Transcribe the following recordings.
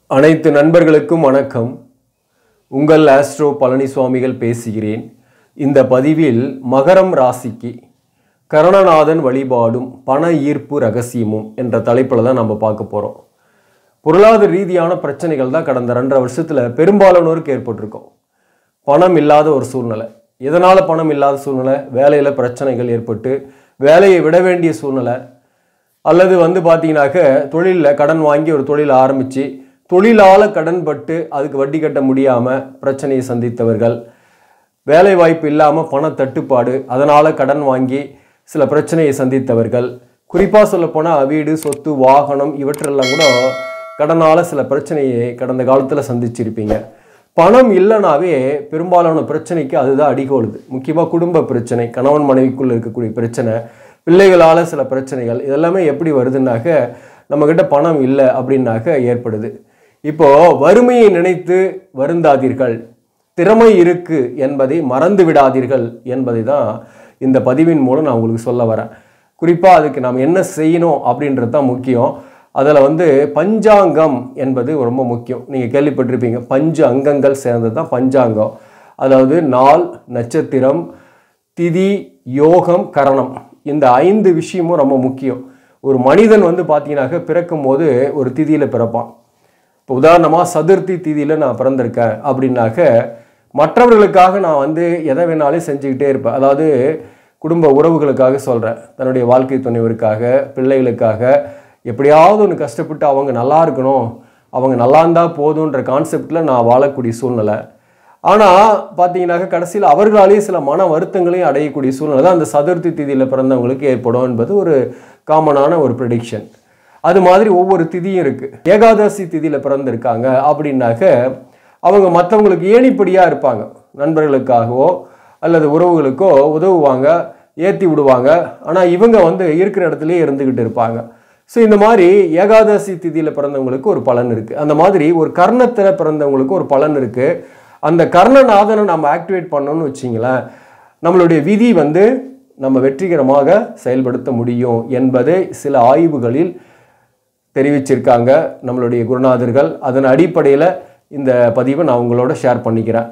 அனைத்து நண்பர்களுக்கும் வணக்கம் உங்கள் ஆஸ்ட்ரோ பழனிசுவாமிகள் பேசுகிறேன் இந்த பதிவில் மகரம் ராசிக்கு கருணநாதன் வழிபாடும் பண ஈர்ப்பு ரகசியமும் என்ற தலைப்பில் தான் நம்ம பார்க்க போகிறோம் பொருளாதார ரீதியான பிரச்சனைகள் தான் கடந்த ரெண்டரை வருஷத்தில் பெரும்பாலானோருக்கு ஏற்பட்டிருக்கும் பணம் இல்லாத ஒரு சூழ்நிலை எதனால் பணம் இல்லாத சூழ்நிலை வேலையில் பிரச்சனைகள் ஏற்பட்டு வேலையை விட வேண்டிய சூழ்நிலை அல்லது வந்து பார்த்தீங்கன்னாக்க தொழிலில் கடன் வாங்கி ஒரு தொழில் ஆரம்பித்து தொழிலால் கடன் பட்டு அதுக்கு வட்டி கட்ட முடியாமல் பிரச்சனையை சந்தித்தவர்கள் வேலை வாய்ப்பு இல்லாமல் பண தட்டுப்பாடு அதனால் கடன் வாங்கி சில பிரச்சனையை சந்தித்தவர்கள் குறிப்பாக சொல்லப்போனால் வீடு சொத்து வாகனம் இவற்றெல்லாம் கூட கடனால் சில பிரச்சனையை கடந்த காலத்தில் சந்திச்சிருப்பீங்க பணம் இல்லைனாவே பெரும்பாலான பிரச்சனைக்கு அதுதான் அடிகோலுது முக்கியமாக குடும்ப பிரச்சனை கணவன் மனைவிக்குள்ள இருக்கக்கூடிய பிரச்சனை பிள்ளைகளால் சில பிரச்சனைகள் இதெல்லாமே எப்படி வருதுன்னாக்க நம்மக்கிட்ட பணம் இல்லை அப்படின்னாக்க ஏற்படுது இப்போ வறுமையை நினைத்து வருந்தாதீர்கள் திறமை இருக்கு என்பதை மறந்து விடாதீர்கள் என்பதை தான் இந்த பதிவின் மூலம் நான் உங்களுக்கு சொல்ல வரேன் குறிப்பாக அதுக்கு நாம் என்ன செய்யணும் அப்படின்றது தான் முக்கியம் அதில் வந்து பஞ்சாங்கம் என்பது ரொம்ப முக்கியம் நீங்கள் கேள்விப்பட்டிருப்பீங்க பஞ்ச அங்கங்கள் சேர்ந்தது தான் பஞ்சாங்கம் அதாவது நாள் நட்சத்திரம் திதி யோகம் கரணம் இந்த ஐந்து விஷயமும் ரொம்ப முக்கியம் ஒரு மனிதன் வந்து பார்த்தீங்கன்னாக்க பிறக்கும் போது ஒரு திதியில் பிறப்பான் இப்போ உதாரணமாக சதுர்த்தி திதியில் நான் பிறந்திருக்கேன் அப்படின்னாக்க மற்றவர்களுக்காக நான் வந்து எதை வேணாலும் செஞ்சுக்கிட்டே இருப்பேன் அதாவது குடும்ப உறவுகளுக்காக சொல்கிறேன் தன்னுடைய வாழ்க்கை துணைவருக்காக பிள்ளைகளுக்காக எப்படியாவது ஒன்று கஷ்டப்பட்டு அவங்க நல்லா இருக்கணும் அவங்க நல்லா இருந்தால் போதுன்ற கான்செப்டில் நான் வாழக்கூடிய சூழ்நிலை ஆனால் பார்த்தீங்கன்னாக்க கடைசியில் அவர்களாலேயே சில மன வருத்தங்களையும் அடையக்கூடிய சூழ்நிலை தான் அந்த சதுர்த்தி திதியில் பிறந்தவங்களுக்கு ஏற்படும் என்பது ஒரு காமனான ஒரு ப்ரெடிக்ஷன் அது மாதிரி ஒவ்வொரு திதியும் இருக்குது ஏகாதசி திதியில் பிறந்திருக்காங்க அப்படின்னாக்க அவங்க மற்றவங்களுக்கு ஏணிப்படியாக இருப்பாங்க நண்பர்களுக்காகவோ அல்லது உறவுகளுக்கோ உதவுவாங்க ஏற்றி விடுவாங்க ஆனால் இவங்க வந்து இருக்கிற இடத்துலயே இருந்துக்கிட்டு இருப்பாங்க ஸோ இந்த மாதிரி ஏகாதசி திதியில் பிறந்தவங்களுக்கு ஒரு பலன் இருக்குது அந்த மாதிரி ஒரு கர்ணத்தில் பிறந்தவங்களுக்கு ஒரு பலன் இருக்குது அந்த கர்ணநாதனை நம்ம ஆக்டிவேட் பண்ணோம்னு வச்சிங்களேன் நம்மளுடைய விதி வந்து நம்ம வெற்றிகரமாக செயல்படுத்த முடியும் என்பதை சில ஆய்வுகளில் தெரிவிச்சிருக்காங்க நம்மளுடைய குருநாதர்கள் அதன் அடிப்படையில் இந்த பதிவை நான் உங்களோட ஷேர் பண்ணிக்கிறேன்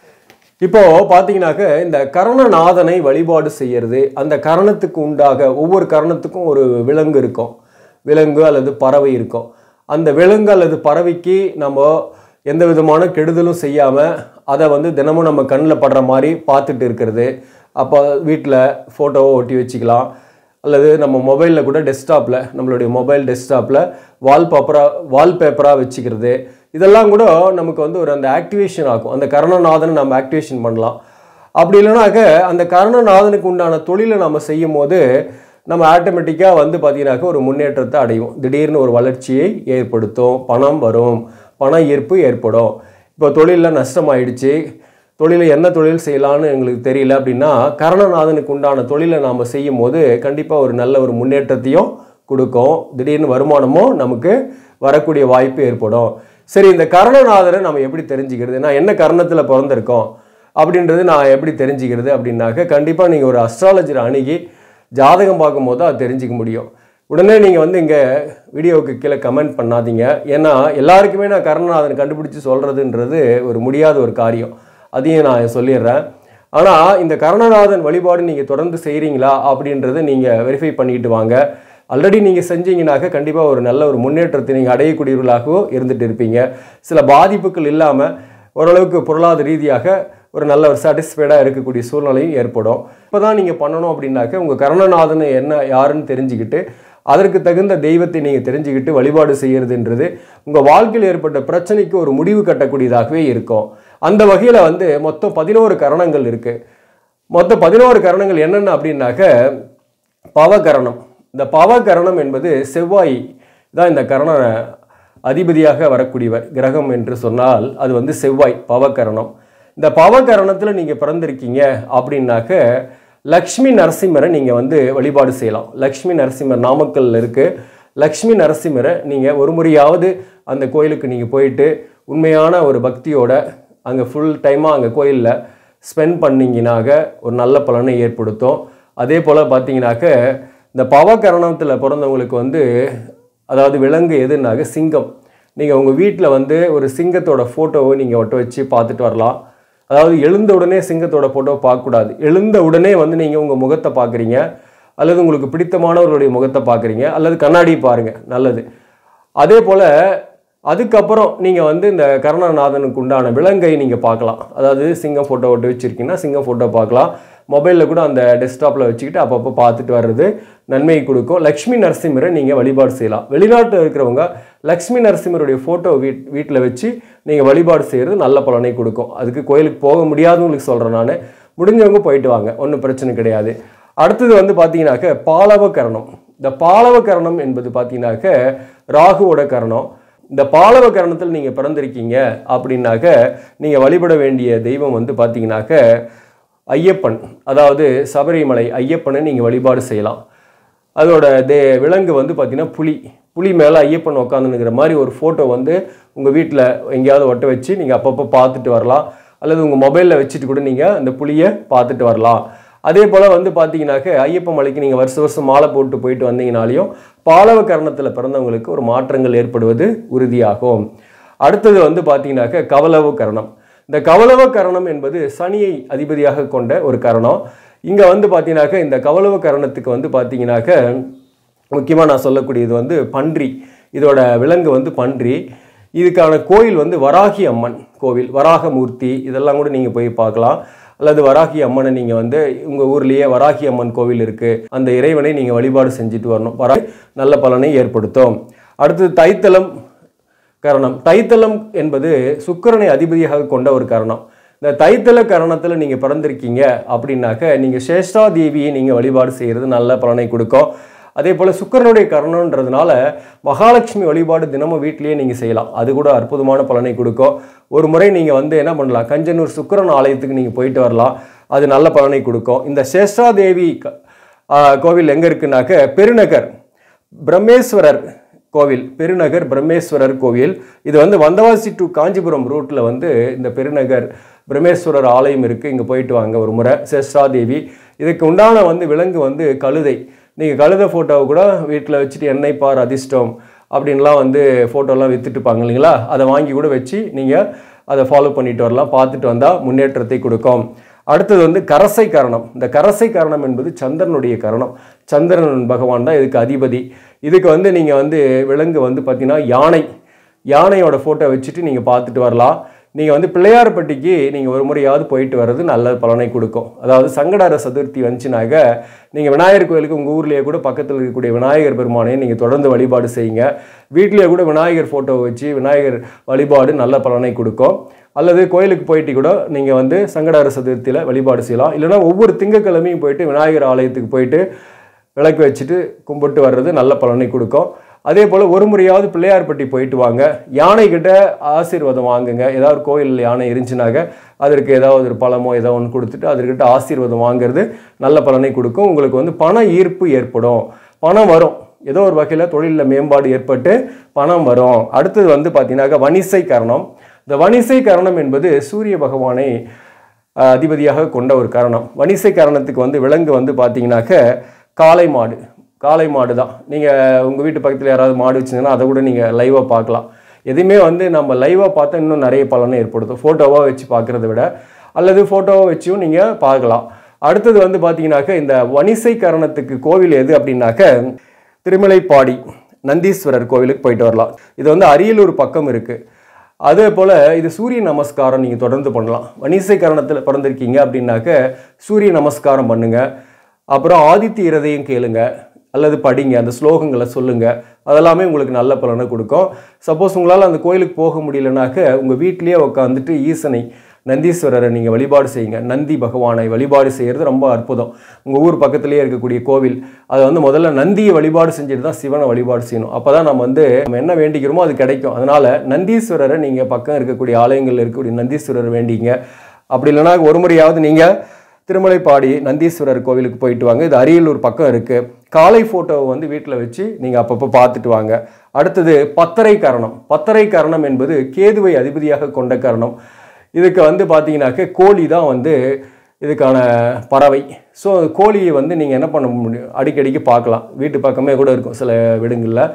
இப்போ பார்த்தீங்கன்னாக்க இந்த கரணநாதனை வழிபாடு செய்யறது அந்த கரணத்துக்கு உண்டாக ஒவ்வொரு கரணத்துக்கும் ஒரு விலங்கு இருக்கும் விலங்கு அல்லது பறவை இருக்கும் அந்த விலங்கு அல்லது பறவைக்கு நம்ம எந்த விதமான கெடுதலும் செய்யாமல் அதை வந்து தினமும் நம்ம கண்ணில் படுற மாதிரி பார்த்துட்டு இருக்கிறது அப்போ வீட்டில் ஃபோட்டோவை ஒட்டி வச்சுக்கலாம் அல்லது நம்ம மொபைலில் கூட டெஸ்க்டாப்பில் நம்மளுடைய மொபைல் டெஸ்க்டாப்பில் வால்பேப்பராக வால்பேப்பராக வச்சுக்கிறது இதெல்லாம் கூட நமக்கு வந்து ஒரு அந்த ஆக்டிவேஷன் ஆகும் அந்த கரணநாதனை நம்ம ஆக்டிவேஷன் பண்ணலாம் அப்படி இல்லைனாக்க அந்த கரணநாதனுக்கு உண்டான தொழிலை நம்ம செய்யும் போது நம்ம ஆட்டோமேட்டிக்காக வந்து பார்த்தீங்கன்னாக்க ஒரு முன்னேற்றத்தை அடையும் திடீர்னு ஒரு வளர்ச்சியை ஏற்படுத்தும் பணம் வரும் பண ஈர்ப்பு ஏற்படும் இப்போ தொழிலில் நஷ்டமாயிடுச்சு தொழிலை என்ன தொழில் செய்யலான்னு எங்களுக்கு தெரியல அப்படின்னா கரணநாதனுக்கு உண்டான தொழிலை நாம் செய்யும் போது கண்டிப்பாக ஒரு நல்ல ஒரு முன்னேற்றத்தையும் கொடுக்கும் திடீர்னு வருமானமும் நமக்கு வரக்கூடிய வாய்ப்பு ஏற்படும் சரி இந்த கரணநாதரை நம்ம எப்படி தெரிஞ்சுக்கிறது நான் என்ன கரணத்தில் பிறந்திருக்கோம் அப்படின்றது நான் எப்படி தெரிஞ்சுக்கிறது அப்படின்னாக்க கண்டிப்பாக நீங்கள் ஒரு அஸ்ட்ராலஜரை அணுகி ஜாதகம் பார்க்கும்போது அது தெரிஞ்சுக்க முடியும் உடனே நீங்கள் வந்து இங்கே வீடியோவுக்கு கீழே கமெண்ட் பண்ணாதீங்க ஏன்னா எல்லாருக்குமே நான் கருணநாதன் கண்டுபிடிச்சி சொல்கிறதுன்றது ஒரு முடியாத ஒரு காரியம் அதையும் நான் சொல்லிடுறேன் ஆனால் இந்த கருணநாதன் வழிபாடு நீங்கள் தொடர்ந்து செய்கிறீங்களா அப்படின்றத நீங்கள் வெரிஃபை பண்ணிட்டு வாங்க ஆல்ரெடி நீங்கள் செஞ்சீங்கனாக்க கண்டிப்பாக ஒரு நல்ல ஒரு முன்னேற்றத்தை நீங்கள் அடையக்கூடியவர்களாகவும் இருந்துட்டு இருப்பீங்க சில பாதிப்புகள் இல்லாமல் ஓரளவுக்கு பொருளாதார ரீதியாக ஒரு நல்ல ஒரு சாட்டிஸ்ஃபைடாக இருக்கக்கூடிய சூழ்நிலையும் ஏற்படும் இப்போ தான் நீங்கள் பண்ணணும் அப்படின்னாக்க உங்கள் கருணநாதன் என்ன யாருன்னு தெரிஞ்சுக்கிட்டு அதற்கு தகுந்த தெய்வத்தை நீங்கள் தெரிஞ்சுக்கிட்டு வழிபாடு செய்கிறதுன்றது உங்கள் வாழ்க்கையில் ஏற்பட்ட பிரச்சனைக்கு ஒரு முடிவு கட்டக்கூடியதாகவே இருக்கும் அந்த வகையில் வந்து மொத்தம் பதினோரு கரணங்கள் இருக்குது மொத்தம் பதினோரு கரணங்கள் என்னென்ன அப்படின்னாக்க பவகரணம் இந்த பவகரணம் என்பது செவ்வாய் தான் இந்த கரண அதிபதியாக வரக்கூடியவர் கிரகம் என்று சொன்னால் அது வந்து செவ்வாய் பவகரணம் இந்த பவகரணத்தில் நீங்கள் பிறந்திருக்கீங்க அப்படின்னாக்க லக்ஷ்மி நரசிம்மரை நீங்கள் வந்து வழிபாடு செய்யலாம் லக்ஷ்மி நரசிம்மர் நாமக்கல்ல இருக்குது லக்ஷ்மி நரசிம்மரை நீங்கள் ஒரு முறையாவது அந்த கோயிலுக்கு நீங்கள் போயிட்டு உண்மையான ஒரு பக்தியோட அங்கே ஃபுல் டைமாக அங்கே கோயிலில் ஸ்பெண்ட் பண்ணிங்கனாக்க ஒரு நல்ல பலனை ஏற்படுத்தும் அதே போல் பார்த்தீங்கன்னாக்க இந்த பவகரணத்தில் பிறந்தவங்களுக்கு வந்து அதாவது விலங்கு எதுனாக்க சிங்கம் நீங்கள் உங்கள் வீட்டில் வந்து ஒரு சிங்கத்தோட ஃபோட்டோவை நீங்கள் ஒட்ட வச்சு பார்த்துட்டு வரலாம் அதாவது எழுந்த உடனே சிங்கத்தோட ஃபோட்டோவை பார்க்கக்கூடாது எழுந்த உடனே வந்து நீங்கள் உங்கள் முகத்தை பார்க்குறீங்க அல்லது உங்களுக்கு பிடித்தமானவர்களுடைய முகத்தை பார்க்குறீங்க அல்லது கண்ணாடி பாருங்கள் நல்லது அதே போல் அதுக்கப்புறம் நீங்கள் வந்து இந்த கருணாநாதனுக்கு உண்டான விலங்கை நீங்கள் பார்க்கலாம் அதாவது சிங்கம் ஃபோட்டோ ஒட்டு வச்சுருக்கீங்கன்னா சிங்கம் ஃபோட்டோ பார்க்கலாம் மொபைலில் கூட அந்த டெஸ்க்டாப்பில் வச்சுக்கிட்டு அப்பப்போ பார்த்துட்டு வர்றது நன்மையை கொடுக்கும் லக்ஷ்மி நரசிம்மரை நீங்கள் வழிபாடு செய்யலாம் வெளிநாட்டில் இருக்கிறவங்க லக்ஷ்மி நரசிம்மருடைய ஃபோட்டோ வீட் வீட்டில் வச்சு நீங்கள் வழிபாடு செய்கிறது நல்ல பலனை கொடுக்கும் அதுக்கு கோயிலுக்கு போக முடியாதவங்களுக்கு சொல்கிறேன் நான் முடிஞ்சவங்க போயிட்டு வாங்க ஒன்றும் பிரச்சனை கிடையாது அடுத்தது வந்து பார்த்தீங்கன்னாக்க பாலவ கரணம் இந்த பாலவ கரணம் என்பது பார்த்தீங்கன்னாக்க ராகுவோட கரணம் இந்த பாலவ கரணத்தில் நீங்கள் பிறந்திருக்கீங்க அப்படின்னாக்க நீங்கள் வழிபட வேண்டிய தெய்வம் வந்து பார்த்தீங்கன்னாக்க ஐயப்பன் அதாவது சபரிமலை ஐயப்பனை நீங்கள் வழிபாடு செய்யலாம் அதோட தே விலங்கு வந்து பார்த்தீங்கன்னா புலி புலி மேலே ஐயப்பன் உட்காந்துனுங்கிற மாதிரி ஒரு ஃபோட்டோ வந்து உங்கள் வீட்டில் எங்கேயாவது ஒட்ட வச்சு நீங்கள் அப்பப்போ பார்த்துட்டு வரலாம் அல்லது உங்கள் மொபைலில் வச்சுட்டு கூட நீங்கள் அந்த புலியை பார்த்துட்டு வரலாம் அதே போல் வந்து பார்த்தீங்கன்னாக்க ஐயப்ப மலைக்கு நீங்கள் வருஷ வருஷம் மாலை போட்டு போயிட்டு வந்தீங்கனாலையும் பாலவ கரணத்தில் பிறந்தவங்களுக்கு ஒரு மாற்றங்கள் ஏற்படுவது உறுதியாகும் அடுத்தது வந்து பார்த்தீங்கன்னாக்க கவலவ கரணம் இந்த கவலவ கரணம் என்பது சனியை அதிபதியாக கொண்ட ஒரு கரணம் இங்கே வந்து பார்த்தீங்கன்னாக்க இந்த கவலவ கரணத்துக்கு வந்து பார்த்தீங்கன்னாக்க முக்கியமாக நான் சொல்லக்கூடியது வந்து பன்றி இதோட விலங்கு வந்து பன்றி இதுக்கான கோயில் வந்து வராகி அம்மன் கோவில் வராகமூர்த்தி இதெல்லாம் கூட நீங்கள் போய் பார்க்கலாம் அல்லது வராகி அம்மனை நீங்கள் வந்து உங்கள் ஊர்லேயே வராகி அம்மன் கோவில் இருக்குது அந்த இறைவனை நீங்கள் வழிபாடு செஞ்சுட்டு வரணும் வரா நல்ல பலனை ஏற்படுத்தும் அடுத்தது தைத்தலம் கரணம் தைத்தலம் என்பது சுக்கிரனை அதிபதியாக கொண்ட ஒரு கரணம் இந்த தைத்தல கரணத்தில் நீங்கள் பிறந்திருக்கீங்க அப்படின்னாக்க நீங்கள் சேஷ்டா தேவியை நீங்கள் வழிபாடு செய்கிறது நல்ல பலனை கொடுக்கும் அதே போல் சுக்கிரனுடைய கரணன்றதுனால மகாலட்சுமி வழிபாடு தினமும் வீட்டிலேயே நீங்கள் செய்யலாம் அது கூட அற்புதமான பலனை கொடுக்கும் ஒரு முறை நீங்கள் வந்து என்ன பண்ணலாம் கஞ்சனூர் சுக்கிரன் ஆலயத்துக்கு நீங்கள் போயிட்டு வரலாம் அது நல்ல பலனை கொடுக்கும் இந்த சேஷ்டா தேவி க- ஆ, கோவில் எங்கே இருக்குனாக்க பெருநகர் பிரம்மேஸ்வரர் கோவில் பெருநகர் பிரம்மேஸ்வரர் கோவில் இது வந்து வந்தவாசி டு காஞ்சிபுரம் ரூட்டில் வந்து இந்த பெருநகர் பிரம்மேஸ்வரர் ஆலயம் இருக்குது இங்கே போயிட்டு வாங்க ஒரு முறை சேஷ்டாதேவி இதுக்கு உண்டான வந்து விலங்கு வந்து கழுதை நீங்கள் கழுதை ஃபோட்டோவை கூட வீட்டில் வச்சுட்டு எண்ணெய் பார் அதிர்ஷ்டம் அப்படின்லாம் வந்து ஃபோட்டோலாம் வித்துட்டுப்பாங்க இல்லைங்களா அதை வாங்கி கூட வச்சு நீங்கள் அதை ஃபாலோ பண்ணிட்டு வரலாம் பார்த்துட்டு வந்தால் முன்னேற்றத்தை கொடுக்கும் அடுத்தது வந்து கரசை கரணம் இந்த கரசை கரணம் என்பது சந்திரனுடைய கரணம் சந்திரன் பகவான் தான் இதுக்கு அதிபதி இதுக்கு வந்து நீங்கள் வந்து விலங்கு வந்து பார்த்தீங்கன்னா யானை யானையோட ஃபோட்டோ வச்சுட்டு நீங்கள் பார்த்துட்டு வரலாம் நீங்கள் வந்து பிள்ளையார்பட்டிக்கு நீங்கள் ஒரு முறையாவது போயிட்டு வர்றது நல்ல பலனை கொடுக்கும் அதாவது சங்கடார சதுர்த்தி வந்துச்சுனாக்க நீங்கள் விநாயகர் கோயிலுக்கு உங்கள் ஊர்லேயே கூட பக்கத்தில் இருக்கக்கூடிய விநாயகர் பெருமானை நீங்கள் தொடர்ந்து வழிபாடு செய்யுங்க வீட்டிலேயே கூட விநாயகர் ஃபோட்டோ வச்சு விநாயகர் வழிபாடு நல்ல பலனை கொடுக்கும் அல்லது கோயிலுக்கு போயிட்டு கூட நீங்கள் வந்து சங்கடார சதுர்த்தியில் வழிபாடு செய்யலாம் இல்லைன்னா ஒவ்வொரு திங்கக்கிழமையும் போயிட்டு விநாயகர் ஆலயத்துக்கு போயிட்டு விளக்கு வச்சுட்டு கும்பிட்டு வர்றது நல்ல பலனை கொடுக்கும் அதே போல் ஒரு முறையாவது பிள்ளையார்பட்டி போயிட்டு வாங்க யானை கிட்ட ஆசீர்வாதம் வாங்குங்க ஏதாவது கோயில் யானை இருந்துச்சுனாக்க அதற்கு ஏதாவது ஒரு பழமோ ஏதோ ஒன்று கொடுத்துட்டு அதற்கிட்ட ஆசீர்வாதம் வாங்குறது நல்ல பலனை கொடுக்கும் உங்களுக்கு வந்து பண ஈர்ப்பு ஏற்படும் பணம் வரும் ஏதோ ஒரு வகையில் தொழிலில் மேம்பாடு ஏற்பட்டு பணம் வரும் அடுத்தது வந்து பார்த்தீங்கன்னாக்க வணிசை கரணம் இந்த வணிசை கரணம் என்பது சூரிய பகவானை அஹ், அதிபதியாக கொண்ட ஒரு கரணம் வணிசை கரணத்துக்கு வந்து விலங்கு வந்து பார்த்தீங்கன்னாக்க காளை மாடு காளை மாடு தான் நீங்கள் உங்கள் வீட்டு பக்கத்தில் யாராவது மாடு வச்சிங்கன்னா அதை கூட நீங்கள் லைவாக பார்க்கலாம் எதுவுமே வந்து நம்ம லைவாக பார்த்தா இன்னும் நிறைய பலனை ஏற்படுத்தும் ஃபோட்டோவாக வச்சு பார்க்குறத விட அல்லது ஃபோட்டோவை வச்சும் நீங்கள் பார்க்கலாம் அடுத்தது வந்து பார்த்தீங்கன்னாக்க இந்த வணிசை கரணத்துக்கு கோவில் எது அப்படின்னாக்க திருமலைப்பாடி நந்தீஸ்வரர் கோவிலுக்கு போயிட்டு வரலாம் இது வந்து அரியலூர் பக்கம் இருக்குது அதே போல் இது சூரிய நமஸ்காரம் நீங்கள் தொடர்ந்து பண்ணலாம் வணிசை கரணத்தில் பிறந்திருக்கீங்க அப்படின்னாக்க சூரிய நமஸ்காரம் பண்ணுங்க அப்புறம் ஆதித்ய இருதயம் கேளுங்க அல்லது படிங்க அந்த ஸ்லோகங்களை சொல்லுங்க அதெல்லாமே உங்களுக்கு நல்ல பலனை கொடுக்கும் சப்போஸ் உங்களால் அந்த கோயிலுக்கு போக முடியலனாக்க உங்கள் வீட்டிலேயே உட்காந்துட்டு ஈசனை நந்தீஸ்வரரை நீங்கள் வழிபாடு செய்யுங்க நந்தி பகவானை வழிபாடு செய்கிறது ரொம்ப அற்புதம் உங்கள் ஊர் பக்கத்துலேயே இருக்கக்கூடிய கோவில் அதை வந்து முதல்ல நந்தியை வழிபாடு செஞ்சுட்டு தான் சிவனை வழிபாடு செய்யணும் அப்போ தான் நம்ம வந்து நம்ம என்ன வேண்டிக்கிறோமோ அது கிடைக்கும் அதனால் நந்தீஸ்வரரை நீங்கள் பக்கம் இருக்கக்கூடிய ஆலயங்களில் இருக்கக்கூடிய நந்தீஸ்வரரை வேண்டிங்க அப்படி இல்லைன்னா ஒரு முறையாவது நீங்கள் திருமலைப்பாடி நந்தீஸ்வரர் கோவிலுக்கு போயிட்டு வாங்க இது அரியலூர் பக்கம் இருக்குது காளை ஃபோட்டோவை வந்து வீட்டில் வச்சு நீங்கள் அப்பப்போ பார்த்துட்டு வாங்க அடுத்தது பத்தரை கரணம் பத்தரை கரணம் என்பது கேதுவை அதிபதியாக கொண்ட கரணம் இதுக்கு வந்து பார்த்தீங்கன்னாக்க கோழி தான் வந்து இதுக்கான பறவை ஸோ கோழியை வந்து நீங்கள் என்ன பண்ண முடியும் அடிக்கடிக்கு பார்க்கலாம் வீட்டு பக்கமே கூட இருக்கும் சில வீடுங்களில்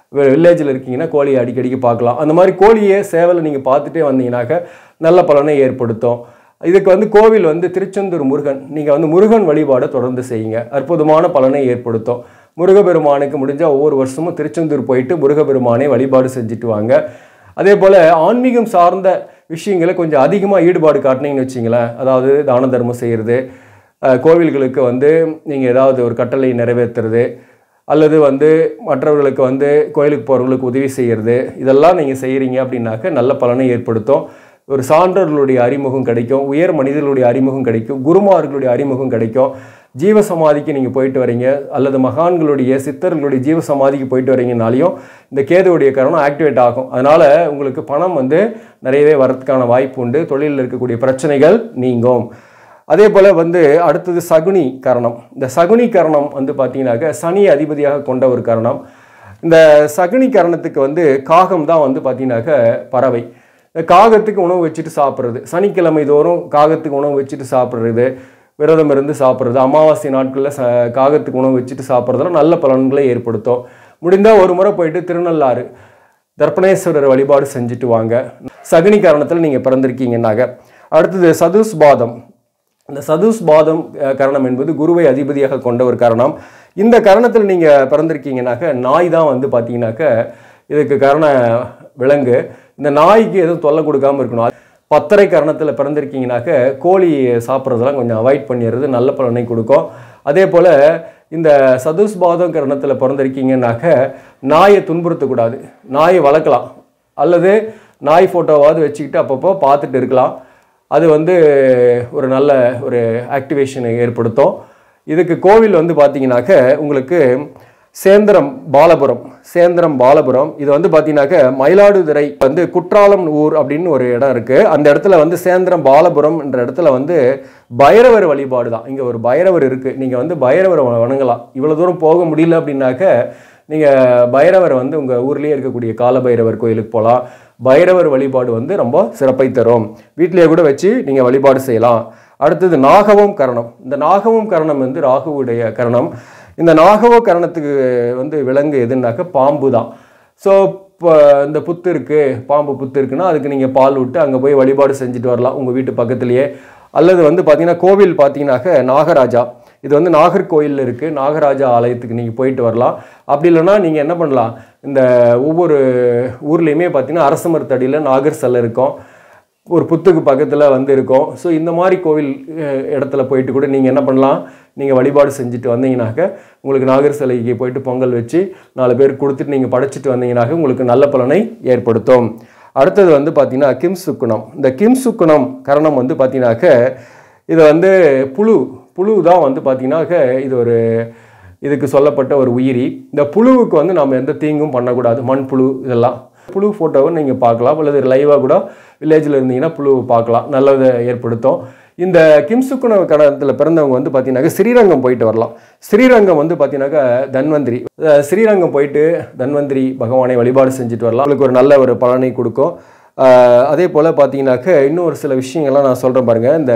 வில்லேஜில் இருக்கீங்கன்னா கோழியை அடிக்கடிக்கு பார்க்கலாம் அந்த மாதிரி கோழியை சேவலை நீங்கள் பார்த்துட்டே வந்தீங்கன்னாக்க நல்ல பலனை ஏற்படுத்தும் இதுக்கு வந்து கோவில் வந்து திருச்செந்தூர் முருகன் நீங்கள் வந்து முருகன் வழிபாடை தொடர்ந்து செய்யுங்க அற்புதமான பலனை ஏற்படுத்தும் முருகப்பெருமானுக்கு முடிஞ்சால் ஒவ்வொரு வருஷமும் திருச்செந்தூர் போயிட்டு முருகப்பெருமானை வழிபாடு செஞ்சுட்டு வாங்க அதே போல் ஆன்மீகம் சார்ந்த விஷயங்களை கொஞ்சம் அதிகமாக ஈடுபாடு காட்டினீங்கன்னு வச்சிங்களேன் அதாவது தான தர்மம் செய்கிறது கோவில்களுக்கு வந்து நீங்கள் ஏதாவது ஒரு கட்டளை நிறைவேற்றுறது அல்லது வந்து மற்றவர்களுக்கு வந்து கோயிலுக்கு போகிறவங்களுக்கு உதவி செய்கிறது இதெல்லாம் நீங்கள் செய்கிறீங்க அப்படின்னாக்க நல்ல பலனை ஏற்படுத்தும் ஒரு சான்றோர்களுடைய அறிமுகம் கிடைக்கும் உயர் மனிதர்களுடைய அறிமுகம் கிடைக்கும் குருமார்களுடைய அறிமுகம் கிடைக்கும் ஜீவ சமாதிக்கு நீங்கள் போயிட்டு வரீங்க அல்லது மகான்களுடைய சித்தர்களுடைய ஜீவ சமாதிக்கு போயிட்டு வரீங்கனாலையும் இந்த கேதுவுடைய கரணம் ஆக்டிவேட் ஆகும் அதனால் உங்களுக்கு பணம் வந்து நிறையவே வரதுக்கான வாய்ப்பு உண்டு தொழிலில் இருக்கக்கூடிய பிரச்சனைகள் நீங்கும் அதே போல் வந்து அடுத்தது சகுனி கரணம் இந்த சகுனி கரணம் வந்து பார்த்தீங்கன்னாக்க சனி அதிபதியாக கொண்ட ஒரு கரணம் இந்த சகுனி கரணத்துக்கு வந்து காகம் தான் வந்து பார்த்தீங்கன்னாக்க பறவை இந்த காகத்துக்கு உணவு வச்சுட்டு சாப்பிட்றது சனிக்கிழமை தோறும் காகத்துக்கு உணவு வச்சுட்டு சாப்பிட்றது விரதம் இருந்து சாப்பிட்றது அமாவாசை நாட்களில் ச காகத்துக்கு உணவு வச்சுட்டு சாப்பிட்றதுல நல்ல பலன்களை ஏற்படுத்தும் முடிந்தால் ஒரு முறை போயிட்டு திருநள்ளாறு தர்ப்பணேஸ்வரர் வழிபாடு செஞ்சுட்டு வாங்க சகுனி காரணத்தில் நீங்கள் பிறந்திருக்கீங்கன்னாக அடுத்தது சதுஸ்பாதம் இந்த சதுஸ்பாதம் அஹ், கரணம் என்பது குருவை அதிபதியாக கொண்ட ஒரு கரணம் இந்த கரணத்தில் நீங்கள் பிறந்திருக்கீங்கனாக்க நாய் தான் வந்து பார்த்தீங்கன்னாக்க இதுக்கு கரண விலங்கு இந்த நாய்க்கு எதுவும் தொல்லை கொடுக்காம இருக்கணும் பத்தரை கரணத்தில் பிறந்திருக்கீங்கனாக்க கோழி சாப்பிட்றதெல்லாம் கொஞ்சம் அவாய்ட் பண்ணிடுறது நல்ல பலனை கொடுக்கும் அதே போல் இந்த சதுஸ்பாதம் கரணத்தில் பிறந்திருக்கீங்கன்னாக்க நாயை துன்புறுத்தக்கூடாது நாயை வளர்க்கலாம் அல்லது நாய் ஃபோட்டோவாவது வச்சுக்கிட்டு அப்பப்போ பார்த்துட்டு இருக்கலாம் அது வந்து ஒரு நல்ல ஒரு ஆக்டிவேஷனை ஏற்படுத்தும் இதுக்கு கோவில் வந்து பார்த்தீங்கன்னாக்க உங்களுக்கு சேந்திரம் பாலபுரம் சேந்திரம் பாலபுரம் இது வந்து பார்த்தீங்கன்னாக்க மயிலாடுதுறை வந்து குற்றாலம் ஊர் அப்படின்னு ஒரு இடம் இருக்குது அந்த இடத்துல வந்து சேந்திரம் பாலபுரம் என்ற இடத்துல வந்து பைரவர் வழிபாடு தான் இங்கே ஒரு பைரவர் இருக்குது நீங்கள் வந்து பைரவரை வ- வணங்கலாம் இவ்வளோ தூரம் போக முடியல அப்படின்னாக்க நீங்கள் பைரவர் வந்து உங்கள் ஊர்லேயே இருக்கக்கூடிய காலபைரவர் கோயிலுக்கு போகலாம் பைரவர் வழிபாடு வந்து ரொம்ப சிறப்பை தரும் வீட்டிலேயே கூட வச்சு நீங்கள் வழிபாடு செய்யலாம் அடுத்தது நாகவம் கரணம் இந்த நாகவம் கரணம் வந்து ராகுவுடைய கரணம் இந்த நாகவ கரணத்துக்கு வந்து விலங்கு எதுனாக்க பாம்பு தான் ஸோ இப்போ இந்த புத்து இருக்குது பாம்பு புத்து இருக்குன்னா அதுக்கு நீங்கள் பால் விட்டு அங்கே போய் வழிபாடு செஞ்சுட்டு வரலாம் உங்கள் வீட்டு பக்கத்துலேயே அல்லது வந்து பார்த்தீங்கன்னா கோவில் பார்த்தீங்கன்னாக்க நாகராஜா இது வந்து நாகர்கோயிலில் இருக்குது நாகராஜா ஆலயத்துக்கு நீங்கள் போயிட்டு வரலாம் அப்படி இல்லைன்னா நீங்கள் என்ன பண்ணலாம் இந்த ஒவ்வொரு ஊர்லேயுமே பார்த்தீங்கன்னா அரச மரத்தடியில் நாகர் சிலை இருக்கும் ஒரு புத்துக்கு பக்கத்தில் வந்து இருக்கும் ஸோ இந்த மாதிரி கோவில் அஹ், இடத்துல போயிட்டு கூட நீங்கள் என்ன பண்ணலாம் நீங்கள் வழிபாடு செஞ்சுட்டு வந்தீங்கன்னாக்க உங்களுக்கு நாகர் சிலைக்கு போயிட்டு பொங்கல் வச்சு நாலு பேர் கொடுத்துட்டு நீங்கள் படைச்சிட்டு வந்தீங்கன்னாக்க உங்களுக்கு நல்ல பலனை ஏற்படுத்தும் அடுத்தது வந்து பார்த்தீங்கன்னா கிம் சுக்குணம் இந்த கிம் சுக்குணம் கரணம் வந்து பார்த்தீங்கன்னாக்க இது வந்து புழு புழு தான் வந்து பார்த்தீங்கன்னாக்க இது ஒரு இதுக்கு சொல்லப்பட்ட ஒரு உயிரி இந்த புழுவுக்கு வந்து நம்ம எந்த தீங்கும் பண்ணக்கூடாது மண்புழு இதெல்லாம் புழு ஃபோட்டோவை நீங்கள் பார்க்கலாம் அல்லது லைவாக கூட வில்லேஜில் இருந்தீங்கன்னா புழு பார்க்கலாம் நல்லதை ஏற்படுத்தும் இந்த கிம்சுக்குண கடத்தில் பிறந்தவங்க வந்து பார்த்தீங்கன்னாக்க ஸ்ரீரங்கம் போயிட்டு வரலாம் ஸ்ரீரங்கம் வந்து பார்த்தீங்கன்னாக்கா தன்வந்திரி அஹ் ஸ்ரீரங்கம் போயிட்டு தன்வந்திரி பகவானை வழிபாடு செஞ்சுட்டு வரலாம் உங்களுக்கு ஒரு நல்ல ஒரு பலனை கொடுக்கும் அஹ் அதே போல் பார்த்தீங்கன்னாக்க இன்னும் ஒரு சில விஷயங்கள்லாம் நான் சொல்கிறேன் பாருங்கள் இந்த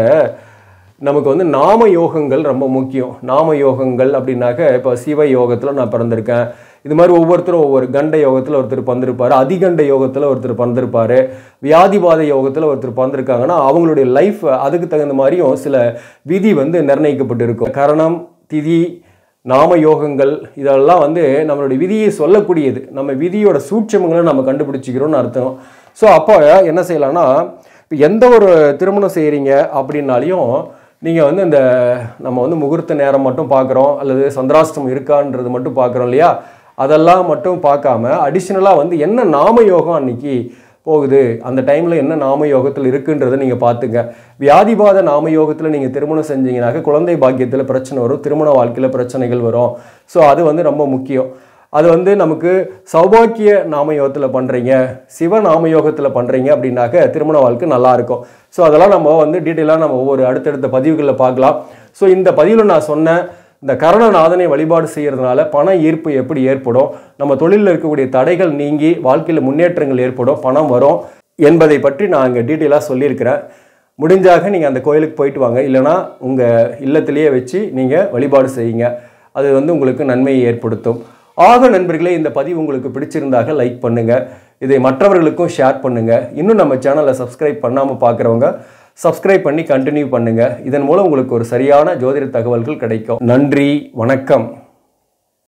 நமக்கு வந்து நாம யோகங்கள் ரொம்ப முக்கியம் நாம யோகங்கள் அப்படின்னாக்க இப்போ சிவ யோகத்தில் நான் பிறந்திருக்கேன் இது மாதிரி ஒவ்வொருத்தரும் ஒவ்வொரு கண்ட யோகத்தில் ஒருத்தர் பிறந்திருப்பார் அதிகண்ட யோகத்தில் ஒருத்தர் பிறந்திருப்பார் வியாதிபாத யோகத்தில் ஒருத்தர் பிறந்திருக்காங்கன்னா அவங்களுடைய லைஃப் அதுக்கு தகுந்த மாதிரியும் சில விதி வந்து நிர்ணயிக்கப்பட்டிருக்கும் கரணம் திதி நாம யோகங்கள் இதெல்லாம் வந்து நம்மளுடைய விதியை சொல்லக்கூடியது நம்ம விதியோட சூட்சமங்களை நம்ம கண்டுபிடிச்சிக்கிறோம்னு அர்த்தம் ஸோ அப்போ என்ன செய்யலாம்னா இப்போ எந்த ஒரு திருமணம் செய்கிறீங்க அப்படின்னாலையும் நீங்கள் வந்து இந்த நம்ம வந்து முகூர்த்த நேரம் மட்டும் பார்க்குறோம் அல்லது சந்திராஷ்டம் இருக்கான்றது மட்டும் பார்க்குறோம் இல்லையா அதெல்லாம் மட்டும் பார்க்காம அடிஷ்னலாக வந்து என்ன நாம யோகம் அன்னைக்கு போகுது அந்த டைமில் என்ன நாம யோகத்தில் இருக்குன்றதை நீங்கள் பார்த்துங்க வியாதிபாத நாம யோகத்தில் நீங்கள் திருமணம் செஞ்சீங்கன்னாக்க குழந்தை பாக்கியத்தில் பிரச்சனை வரும் திருமண வாழ்க்கையில் பிரச்சனைகள் வரும் ஸோ அது வந்து ரொம்ப முக்கியம் அது வந்து நமக்கு சௌபாக்கிய நாமயோகத்தில் பண்ணுறீங்க சிவ நாமயோகத்தில் பண்ணுறீங்க அப்படின்னாக்க திருமண வாழ்க்கை நல்லா இருக்கும் ஸோ அதெல்லாம் நம்ம வந்து டீட்டெயிலாக நம்ம ஒவ்வொரு அடுத்தடுத்த பதிவுகளில் பார்க்கலாம் ஸோ இந்த பதிவில் நான் சொன்ன இந்த கரணநாதனை வழிபாடு செய்கிறதுனால பண ஈர்ப்பு எப்படி ஏற்படும் நம்ம தொழிலில் இருக்கக்கூடிய தடைகள் நீங்கி வாழ்க்கையில் முன்னேற்றங்கள் ஏற்படும் பணம் வரும் என்பதை பற்றி நான் இங்கே டீட்டெயிலாக சொல்லியிருக்கிறேன் முடிஞ்சாக நீங்கள் அந்த கோயிலுக்கு போயிட்டு வாங்க இல்லைனா உங்கள் இல்லத்திலேயே வச்சு நீங்கள் வழிபாடு செய்யுங்க அது வந்து உங்களுக்கு நன்மையை ஏற்படுத்தும் ஆக நண்பர்களே இந்த பதிவு உங்களுக்கு பிடிச்சிருந்தாக லைக் பண்ணுங்க இதை மற்றவர்களுக்கும் ஷேர் பண்ணுங்க இன்னும் நம்ம சேனலை சப்ஸ்கிரைப் பண்ணாமல் பார்க்குறவங்க சப்ஸ்கிரைப் பண்ணி கண்டினியூ பண்ணுங்க இதன் மூலம் உங்களுக்கு ஒரு சரியான ஜோதிட தகவல்கள் கிடைக்கும் நன்றி வணக்கம்